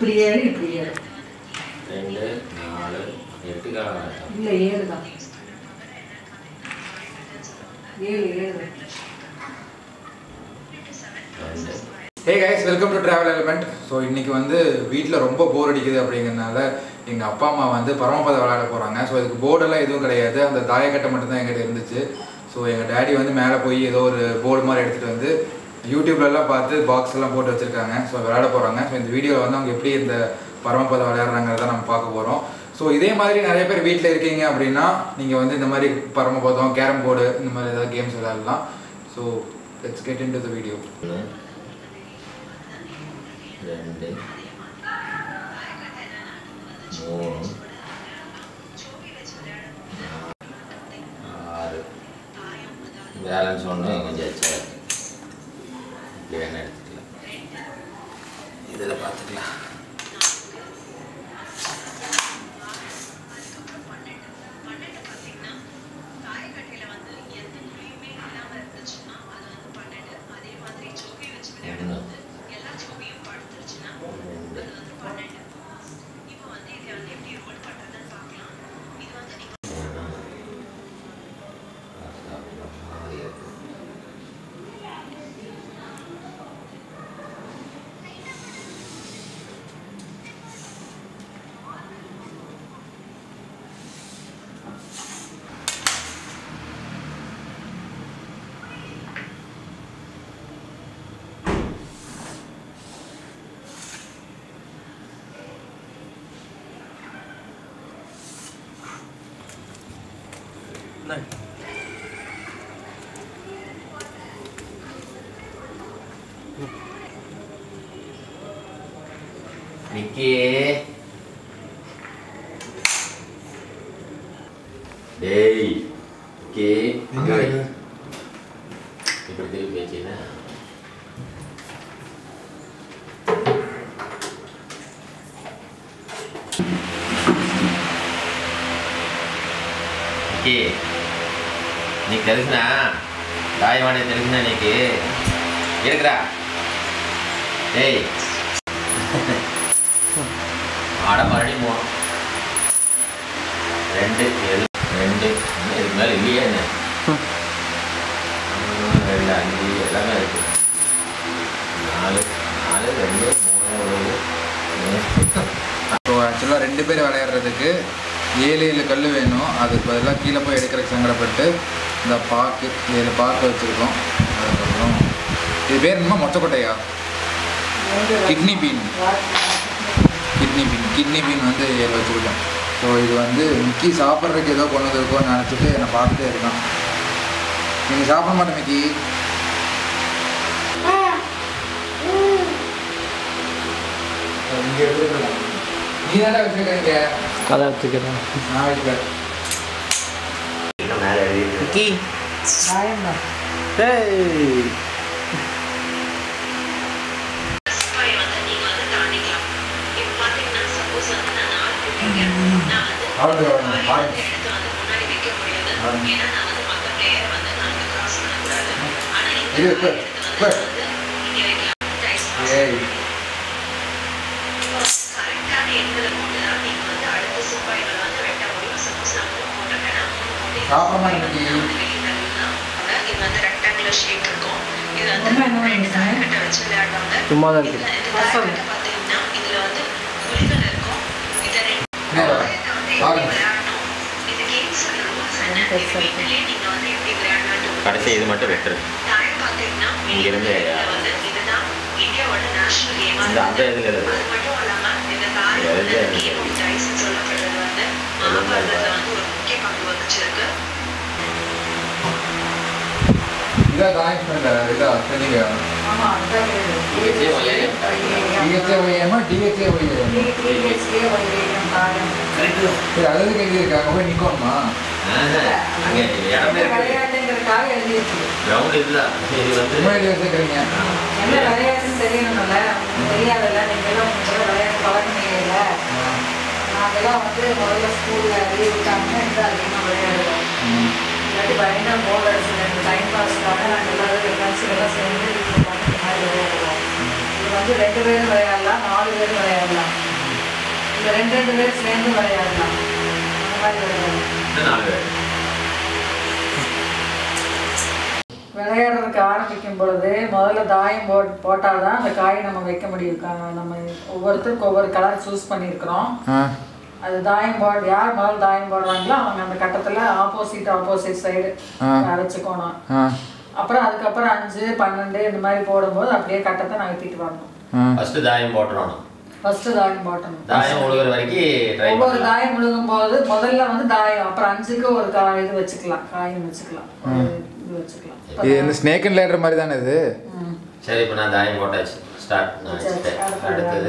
இப்படி ஏழு இப்படி ஏழு ரெண்டு நாலு எட்டு காலம் இல்லை ஏழு தான் ஏழு ஏழு தான் ரெண்டு hey guys welcome to travel element so இன்னைக்கு வந்து வீட்டில் ரொம்ப போர் அடிக்குது அப்படிங்கிறனால எங்கள் அப்பா அம்மா வந்து பரமபதம் விளையாட போகிறாங்க ஸோ இதுக்கு போர்டெல்லாம் எதுவும் கிடையாது அந்த தாயக்கட்டை மட்டும்தான் எங்கிட்ட இருந்துச்சு ஸோ எங்கள் டேடி வந்து மேலே போய் ஏதோ ஒரு போர்டு மாதிரி எடுத்துகிட்டு வந்து யூடியூப்லலாம் பார்த்து பாக்ஸ் எல்லாம் போட்டு வச்சுருக்காங்க ஸோ விளையாட போகிறாங்க ஸோ இந்த வீடியோவில் வந்து அவங்க எப்படி இந்த பரமபதம் விளையாடுறாங்கிறத நம்ம பார்க்க போகிறோம் ஸோ இதே மாதிரி நிறைய பேர் வீட்டில் இருக்கீங்க அப்படின்னா நீங்கள் வந்து இந்த மாதிரி பரமபதம் கேரம் போர்டு இந்த மாதிரி ஏதாவது கேம்ஸ் விளையாடலாம் so let's get into the video ஒன்று ரெண்டு மூணு ஆறு பேலன்ஸ் ஒன்று கொஞ்சம் எச்சா இருக்கு இப்படி வேணா எடுத்துக்கலாம் இதில் பார்த்துக்கலாம் ஒன்று ரெண்டு மூணு ஆறு நிக்கி டேய் நிக்கி அங்க வை. இப்படி திருப்பி வச்சீங்கன்னா நிக்கி నీకు తెలిసిన గాయం అనేది తెలిసిన నీకు ఏడుకురా ఏయ్ ஆட மறுபடியும் மூணு ரெண்டு ஏழு ரெண்டு இன்னும் இதுக்கு மேலே இல்லையே என்ன மூணு, ரெண்டு அஞ்சு எல்லாமே இருக்கு நாலு நாலு ரெண்டு மூணு ஏழு மூணு. ஸோ ஆக்சுவலாக ரெண்டு பேர் விளையாடுறதுக்கு ஏழு ஏழு கல் வேணும் அதுக்கு பதிலாக கீழே போய் எடுக்கிறதுக்கு சங்கடப்பட்டு இந்த பாக்கு ஏழு பாக்கு வச்சுருக்கோம் அதுக்கப்புறம் இது பேர் என்னமா மொச்சக்கொட்டையா kidney bean kidney bean kidney bean வந்து ஏழு வச்சுருக்கோம் ஸோ இது வந்து மிக்கி சாப்பிட்றதுக்கு ஏதோ கொண்டு வந்திருக்கோம்னு நினச்சிட்டு என்னை பார்த்துட்டே இருக்கான் நீங்கள் சாப்பிட மாட்டேன் மிக்கி நீ தானே வச்சுருக்கீங்க கதை வச்சுக்கிறேன் நான் வைக்கல இன்னும் மேலே எழுதி விக்கி காயம் தான் டேய் அவ்வளோ பாய் இது இப்போ இப்போ ஏய் சாப்பிட மாட்டேன் அம்மா என்ன பண்ணுறீங்க சும்மா தான் இருக்கு பாருங்க கடைசி இது மட்டும் வெட்டுரு இங்கிருந்து இந்த அந்த இதில் இருக்கு இதான் தாய்ஸ் பண்ண இதா சொன்னீங்க ஆமாம் அதுதான் கேளு. DHA Y A M. டிஹெச்ஏ ஒய்ஏமா டிஹெச்ஏ ஒய்ஏமா DHA ஒய்ஏஎம் காயம். சரி அது எதுக்கு எழுதியிருக்காங்க போய் நிற்கணுமா அங்கே இடமே இந்த இருக்கு விளையாட்டுங்கிறதுக்காக எழுதியிருக்கு. கிரவுண்ட் இல்லை இது வந்து முன்னாடி வச்சுக்கிறீங்க என்ன விளையாட்டுன்னு தெரியணும்ல உங்களுக்கு தெரியாதுல்ல நீங்களும் உங்களோட விளையாட்டு பழகினீங்கல்ல நாங்கெல்லாம் வந்து முதல்ல ஸ்கூலில் லீவ் விட்டாங்கன்னா இந்த அதிகமாக விளையாடுவோம் இல்லாட்டி பயங்கர போர் அடிச்சு ரெண்டு டைம் பாஸ்க்காக நாங்கள் எல்லாரும் ஃப்ரெண்ட்ஸுக்கெல்லாம் சேர்ந்து இப்போ பண்ணி இந்த மாதிரி விளையாடுவோம் இது வந்து ரெண்டு பேரும் விளையாடலாம் நாலு பேரும் விளையாடலாம் இந்த ரெண்டு ரெண்டு பேர் சேர்ந்து விளையாடலாம் அந்த மாதிரி விளையாடலாம் இன்னும் நாலு பேர் விளையாடுறதுக்கு ஆரம்பிக்கும் பொழுது முதல்ல தாயம் போட் போட்டால் தான் அந்த காயை நம்ம வைக்க முடியும் கா- நம்ம ஒவ்வொருத்தருக்கு ஒவ்வொரு கலர் சூஸ் பண்ணியிருக்கிறோம் ஆ அது தாயம் போட் யார் முதல்ல தாயம் போடுறாங்களோ அவங்க அந்த கட்டத்தில் ஆப்போசிட் ஆப்போசிட் சைடு வச்சுக்கணும் ஆ அப்புறம் அதுக்கப்புறம் அஞ்சு பன்னெண்டு இந்த மாதிரி போடும்போது அப்படியே கட்டத்தை நகர்த்திட்டு வரணும் ஆ ஃபர்ஸ்ட் தாயம் போட்டுறணும் ஃபர்ஸ்ட் தாயம் போட்டணும் தாயம் ஒழுகுற வரைக்கும் ட்ரை ஒவ்வொரு தாயம் முழுகும் போது முதல்ல வந்து தாயம் அப்புறம் அஞ்சுக்கு ஒரு கா இது வச்சுக்கலாம் காயம் வச்சுக்கலாம் ஒரு இது வச்சுக்கலாம் இது இந்த ஸ்னேக் அண்ட் லேடர் மாதிரி தானே இது ம். சரி இப்போ நான் தாயம் போட்டாச்சு ஸ்டார்ட் நான் சரி, வச்சுட்டேன் அடுத்தது. அடுத்தது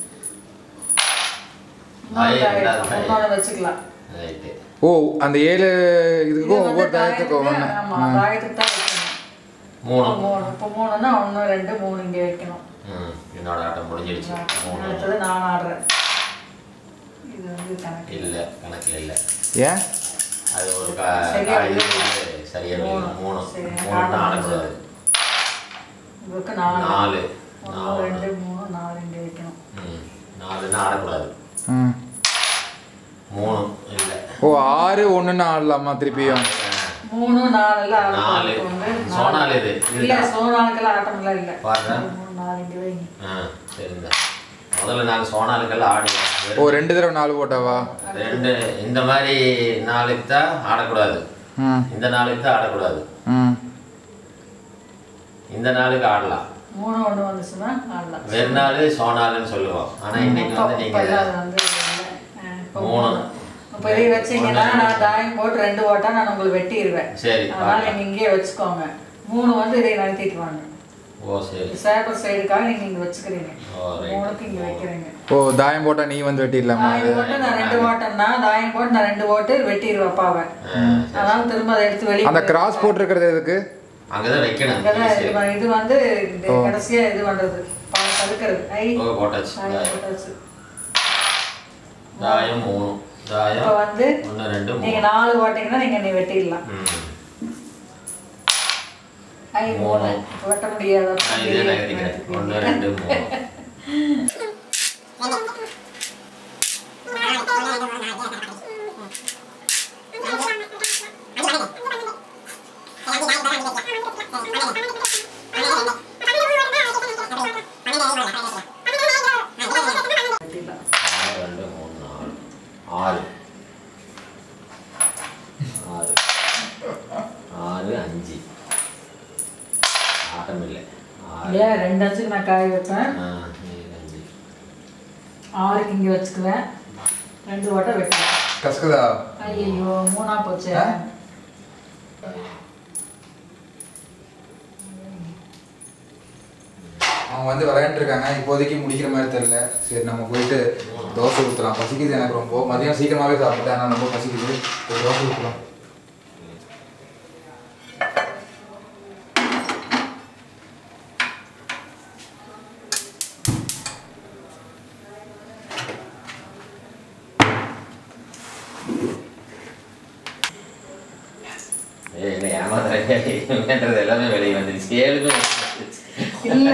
இன்னொரு தாயம் ரெண்டாவது தாயம் தாயம் இன்னொன்று வச்சுக்கலாம் ரைட்டு ஓ அந்த ஏழு இது இதுக்கும் வந்து ஒவ்வொரு தாயத்துக்கும் தாயத்துக்கு, ஒன்று ஆமா, தாயத்துக்கு தான் வைக்கணும் மூணு மூணு இப்போ மூணுன்னா ஒன்று ரெண்டு மூணு இங்கே வைக்கணும் ம் என்னோட ஆட்டம் முடிஞ்சிடுச்சு மூணு அடுத்தது நான் ஆடுறேன் இது வந்து கணக்கு இல்லை கணக்கில் இல்லை ஏன் அது ஒரு கா சரியா காய் விழுது. வந்து சரியா விழுது. மூணு. மூணு சரி, மூணு நாலு. ஆடக்கூடாது இதுக்கு நாலு நாலு ஒன்று நாலு ரெண்டு மூணு நாலு இங்கே வைக்கணும் ம் நாலுன்னா ஆடக்கூடாது ம் மூணு இல்லை ஓ ஆறு ஒன்றுன்னு ஆடலாமா திருப்பியும் மூணு நாலு எல்லாம் நாலு. ஆட்டம் வந்து சோனாலு இது. இல்ல சோனாலுக்கெல்லாம் ஆட்டம்லாம் இல்ல பாருங்க. மூணு நாலு இங்கே வைங்க ஆ சரிங்க முதல்ல நாங்கள் சோனாலுக்கெல்லாம் ஆடுவோம் ஓ ரெண்டு தடவை நாலு போட்டாவா ரெண்டு இந்த மாதிரி நாளுக்கு தான் ஆடக்கூடாது ம் இந்த நாளுக்கு தான் ஆடக்கூடாது ம் இந்த நாளுக்கு ஆடலாம் மூணு ஒன்று வந்துச்சுன்னா ஆடலாம் வெறுநாள் சோனாலுன்னு சொல்லுவோம் ஆனா இன்னைக்கு வந்து இப்போ நீங்க அது வந்து இல்லை. ஆ, இப்போ மூணு. மூணு இப்போ இதை வச்சீங்கன்னா நான் தாயம் போட்டு ரெண்டு ஓட்டா நான் உங்களுக்கு வெட்டிடுவேன் சரி அதனால பார்க்கலாம். நீங்க இங்கேயே வச்சுக்கோங்க மூணு வந்து இதை நகர்த்திட்டு வாங்க ஓ சரி சேப்பர் சைடுக்காக நீங்க இங்க வச்சுக்கிறீங்க ஓ ரைட் மூணுக்கு இங்க வைக்கிறீங்க ஓ தாயம் போட்டால் நீ வந்து வெட்டிடலாமா நான் இது போட்டு நான் ரெண்டு ஓட்டம்னா தாயம் போட்டு நான் ரெண்டு ஓட்டு வெட்டிடுவேன் அப்பாவை அதனால திரும்ப அதை எடுத்து வெளியே அந்த கிராஸ் போட்டிருக்கிறது எதுக்கு அங்கதான் வைக்கணும் அங்கதான் இது சரி. வ- இது வந்து இது கடைசியா இது பண்றது ப- தடுக்கிறது ஐ ஓ போட்டாச்சு தாயம் தாயம். போட்டாச்சு. தாயம் மூணு இப்போ தாயம் வந்து ஒன்று ரெண்டு நீங்க மூணு நாலு ஓட்டீங்கன்னா நீங்க நீ வெட்டிடலாம் ம் ஐ மூணு இப்ப வெட்ட முடியாது நான் இதே நகர்த்திக்கிறேன் ஒன்று ரெண்டு மூணு வெட்டிடலாம் ஆறு ரெண்டு மூணு நாலு ஆறு ஆறு ஆறு அஞ்சு ஆட்டம் இல்லை ஆறு ஏன் ரெண்டு அஞ்சுக்கு நான் காய வைப்பேன் ஆ, ஏழு அஞ்சு ஆறுக்கு இங்க வச்சுக்குவேன் ரெண்டு ஓட்டம் வெட்டுவேன் கசக்குதா ஐயோ மூணா போச்சு ஆ? அவங்க வந்து விளையாண்டுருக்காங்க இப்போதைக்கு முடிக்கிற மாதிரி தெரியல சரி நம்ம போயிட்டு தோசை ஊற்றலாம் பசிக்குது எனக்கு ரொம்ப மதியம் சீக்கிரமாகவே சாப்பிட்டேன் ஆனால் ரொம்ப பசிக்குது ஒரு தோசை ஊற்றலாம் ஏய், என்ன ஏமாத்துறது எல்லாமே வெளியே வந்துருச்சு ஏழுமே வந்துருச்சு. இல்ல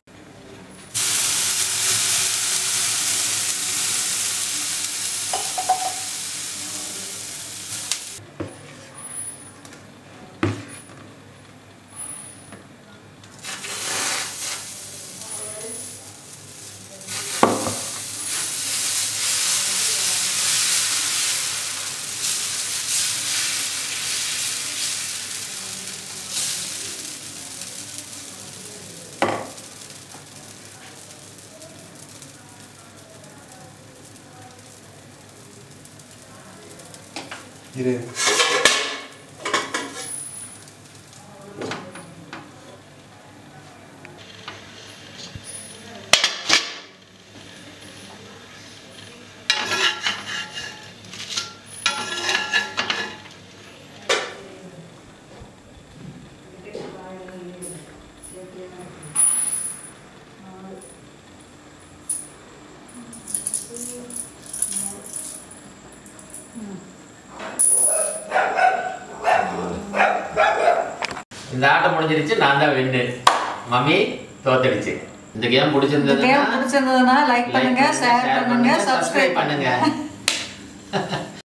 இரு இந்த ஆட்டம் முடிஞ்சிருச்சு நான் தான் வின்னு மம்மி தோத்துடுச்சு இந்த கேம் இந்த பிடிச்சிருந்ததுன்னா கேம் பிடிச்சிருந்ததுன்னா லைக் பண்ணுங்க ஷேர் பண்ணுங்க சப்ஸ்கிரைப் பண்ணுங்க